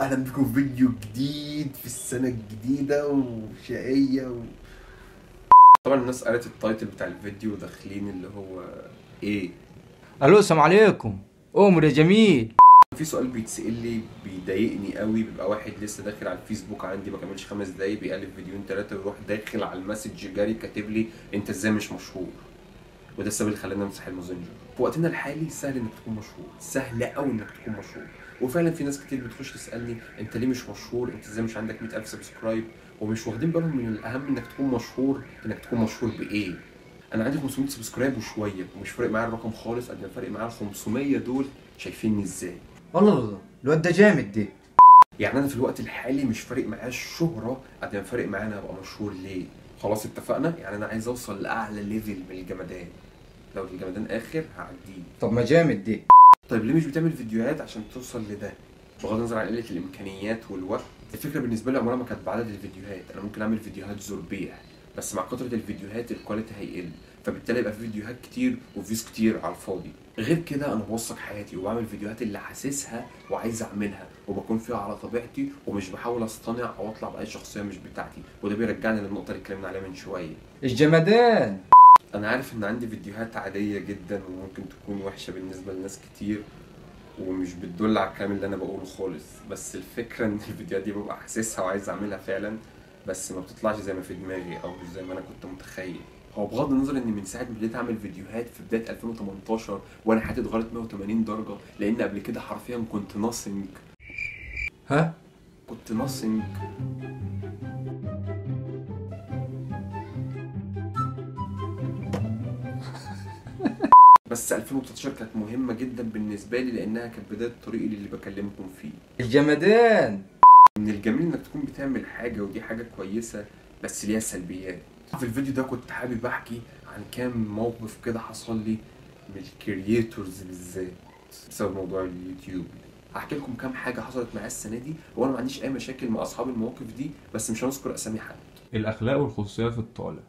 اهلا بكم في فيديو جديد في السنه الجديده وشقيه و... طبعا الناس قرأت التايتل بتاع الفيديو داخلين اللي هو ايه الو السلام عليكم امر يا جميل في سؤال بيتسأل لي بيضايقني قوي بيبقى واحد لسه داخل على الفيسبوك عندي ما كملش خمس دقايق بيقلب فيديوهين ثلاثه ويروح داخل على المسج جاري كاتب لي انت ازاي مش مشهور وده السبب اللي خلاني امسح الماسنجر في وقتنا الحالي سهل انك تكون مشهور سهل قوي انك تكون مشهور وفعلا في ناس كتير بتخش تسالني انت ليه مش مشهور انت ازاي مش عندك 100000 سبسكرايب ومش واخدين بالهم من الاهم انك تكون مشهور انك تكون مشهور بايه انا عندي 500 سبسكرايب وشويه ومش فارق معايا الرقم خالص قد ما فارق معايا ال 500 دول شايفيني ازاي والله والله الواد ده جامد دي يعني انا في الوقت الحالي مش فارق معايا الشهره قد ما فارق معايا انا ابقى مشهور ليه خلاص اتفقنا يعني انا عايز اوصل لاعلى ليفل من الجمدان لو الجمدان اخر هعديه طب ما جامد دي طيب ليه مش بتعمل فيديوهات عشان توصل لده بغض النظر عن قله الامكانيات والوقت الفكره بالنسبه لي عمرها ما كانت بعدد الفيديوهات انا ممكن اعمل فيديوهات زربيح بس مع كثره الفيديوهات الكواليتي هيقل فبالتالي يبقى في فيديوهات كتير وفيوز كتير على الفاضي غير كده انا بوثق حياتي وبعمل فيديوهات اللي حاسسها وعايز اعملها وبكون فيها على طبيعتي ومش بحاول اصطنع او اطلع باي شخصيه مش بتاعتي وده بيرجعني للنقطه اللي اتكلمنا عليها من شويه الجمدان انا عارف ان عندي فيديوهات عاديه جدا وممكن تكون وحشه بالنسبه لناس كتير ومش بتدل على الكلام اللي انا بقوله خالص بس الفكره ان الفيديوهات دي ببقى حاسسها وعايز اعملها فعلا بس ما بتطلعش زي ما في دماغي او مش زي ما انا كنت متخيل هو بغض النظر ان من ساعه ما بديت اعمل فيديوهات في بدايه 2018 وانا حياتي اتغيرت 180 درجه لان قبل كده حرفيا كنت ناصنج ها كنت ناصنج بس 2013 كانت مهمة جدا بالنسبة لي لأنها كانت بداية طريقي اللي بكلمكم فيه الجمدان من الجميل انك تكون بتعمل حاجة ودي حاجة كويسة بس ليها سلبيات في الفيديو ده كنت حابب احكي عن كام موقف كده حصل لي من الكرييتورز بالذات بسبب موضوع اليوتيوب هحكي لكم كام حاجة حصلت معايا السنة دي وانا ما عنديش اي مشاكل مع اصحاب المواقف دي بس مش هنذكر اسامي حد الأخلاق والخصوصية في الطالع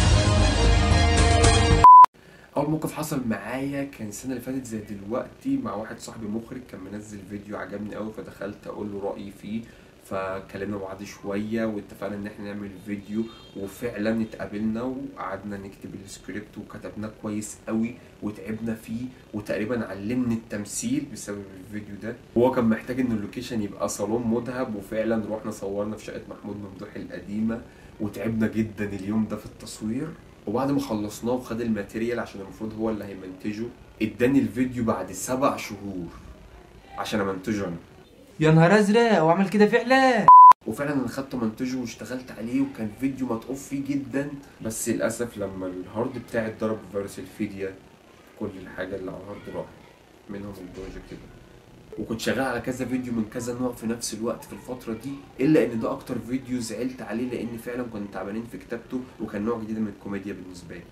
اول موقف حصل معايا كان السنه اللي فاتت زي دلوقتي مع واحد صاحبي مخرج كان منزل فيديو عجبني قوي فدخلت اقول له رايي فيه فكلمنا بعض شويه واتفقنا ان احنا نعمل فيديو وفعلا اتقابلنا وقعدنا نكتب السكريبت وكتبناه كويس قوي وتعبنا فيه وتقريبا علمني التمثيل بسبب الفيديو ده وهو كان محتاج ان اللوكيشن يبقى صالون مذهب وفعلا رحنا صورنا في شقه محمود ممدوح القديمه وتعبنا جدا اليوم ده في التصوير وبعد ما خلصناه وخد الماتيريال عشان المفروض هو اللي هيمنتجه اداني الفيديو بعد سبع شهور عشان امنتجه انا يا نهار ازرق واعمل كده فعلا وفعلا انا خدته منتجه واشتغلت عليه وكان فيديو متعوب فيه جدا بس للاسف لما الهارد بتاعي اتضرب بفيروس الفيديا كل الحاجه اللي على الهارد راحت منهم البروجكت ده وكنت شغال على كذا فيديو من كذا نوع في نفس الوقت في الفتره دي الا ان ده اكتر فيديو زعلت عليه لان فعلا كنا تعبانين في كتابته وكان نوع جديد من الكوميديا بالنسبه لي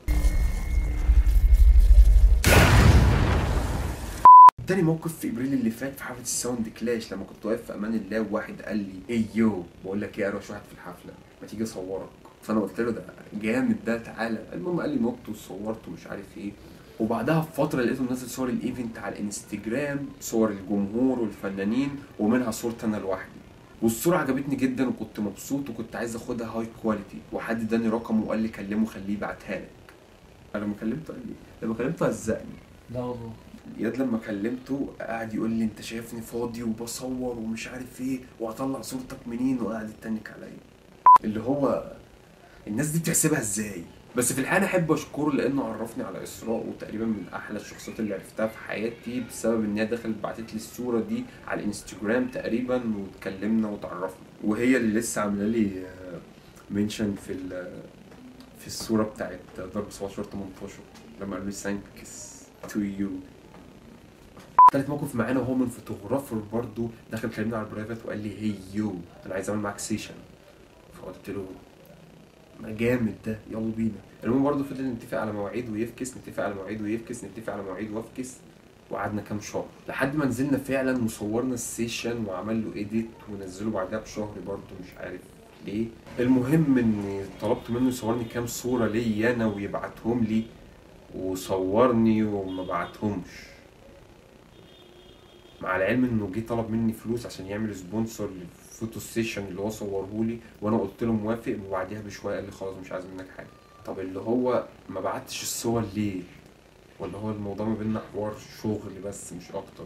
تاني موقف في ابريل اللي فات في حفله الساوند كلاش لما كنت واقف في امان الله وواحد قال لي ايه يو بقول لك ايه اروش واحد في الحفله ما تيجي اصورك فانا قلت له ده جامد ده تعالى المهم قال لي نط وصورت ومش عارف ايه وبعدها بفتره لقيته منزل صور الايفنت على الانستجرام صور الجمهور والفنانين ومنها صورتي انا لوحدي والصورة عجبتني جدا وكنت مبسوط وكنت عايز اخدها هاي كواليتي وحد اداني رقمه وقال لي كلمه خليه يبعتها لك انا لما كلمته قال لي لما كلمته هزقني لا والله ياد لما كلمته قعد يقول لي انت شايفني فاضي وبصور ومش عارف ايه وهطلع صورتك منين وقعد يتنك عليا اللي هو الناس دي بتحسبها ازاي بس في الحقيقه انا احب اشكره لانه عرفني على اسراء وتقريبا من احلى الشخصيات اللي عرفتها في حياتي بسبب ان هي دخلت بعتت لي الصوره دي على الانستجرام تقريبا واتكلمنا وتعرفنا وهي اللي لسه عامله لي منشن في ال- في الصوره بتاعت ضرب 17 18 لما قالوا لي ثانكس تو يو تالت موقف معانا وهو من فوتوغرافر برضو دخل كلمنا على البرايفت وقال لي هي يو انا عايز اعمل معاك سيشن فقلت له ما جامد ده يلا بينا المهم برضه فضل نتفق على مواعيد ويفكس نتفق على مواعيد ويفكس نتفق على مواعيد وافكس وقعدنا كام شهر لحد ما نزلنا فعلا وصورنا السيشن وعمل له ايديت ونزله بعدها بشهر برضه مش عارف ليه المهم اني طلبت منه يصورني كام صورة ليا انا ويبعتهم لي وصورني وما بعتهمش مع العلم انه جه طلب مني فلوس عشان يعمل سبونسر للفوتو سيشن اللي هو صورهولي وانا قلت له موافق وبعديها بشويه قال لي خلاص مش عايز منك حاجه طب اللي هو ما بعتش الصور ليه ولا هو الموضوع ما بيننا حوار شغل بس مش اكتر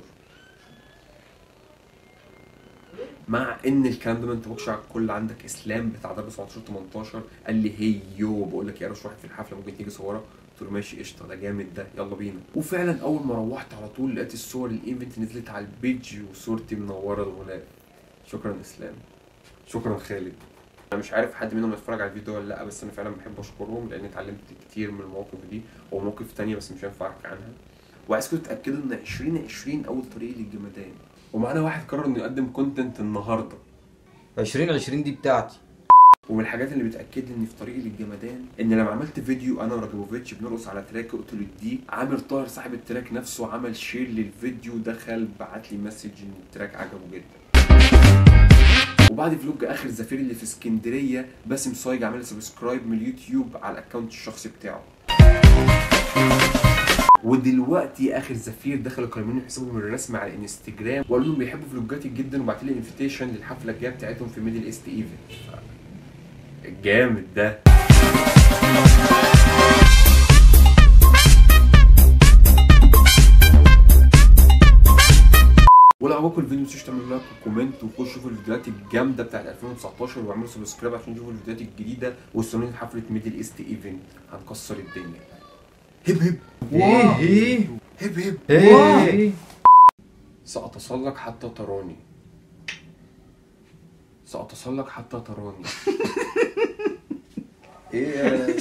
مع ان الكلام ده ما ينطبقش على الكل عندك اسلام بتاع درب 17 18 قال لي هيو بقول لك يا روش واحد في الحفله ممكن تيجي صورها قلت له ماشي قشطه ده جامد ده يلا بينا وفعلا اول ما روحت على طول لقيت الصور الايفنت نزلت على البيج وصورتي منوره الغلاف شكرا اسلام شكرا خالد انا مش عارف حد منهم يتفرج على الفيديو ولا لا بس انا فعلا بحب اشكرهم لان اتعلمت كتير من المواقف دي ومواقف تانية بس مش هينفع احكي عنها وعايزكم تتاكدوا ان 2020 اول طريق للجمدان ومعانا واحد قرر انه يقدم كونتنت النهارده 2020 دي بتاعتي ومن الحاجات اللي بتاكد لي اني في طريقي للجمدان ان لما عملت فيديو انا وراجوفيتش بنرقص على تراك قلت له دي عامر طاهر صاحب التراك نفسه عمل شير للفيديو دخل بعت لي مسج ان التراك عجبه جدا وبعد فلوج اخر زفير اللي في اسكندريه باسم صايج عامل سبسكرايب من اليوتيوب على الاكونت الشخصي بتاعه ودلوقتي اخر زفير دخلوا كلموني حسابهم الرسمي على الانستجرام وقالوا لهم بيحبوا فلوجاتي جدا وبعت لي انفيتيشن للحفله الجايه بتاعتهم في ميدل ايست ايفنت جامد ده ولو عجبكم الفيديو متنسوش تعملوا لايك وكومنت وخشوا شوفوا الفيديوهات الجامده بتاعت 2019 واعملوا سبسكرايب عشان تشوفوا الفيديوهات الجديده واستنوني في حفله ميدل ايست ايفنت هنكسر الدنيا هب هب ايه ايه هب هب ايه سأتسلق حتى تراني سأتسلق حتى تراني ايه يا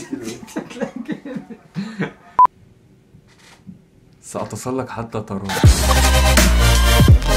سأتسلق حتى تراني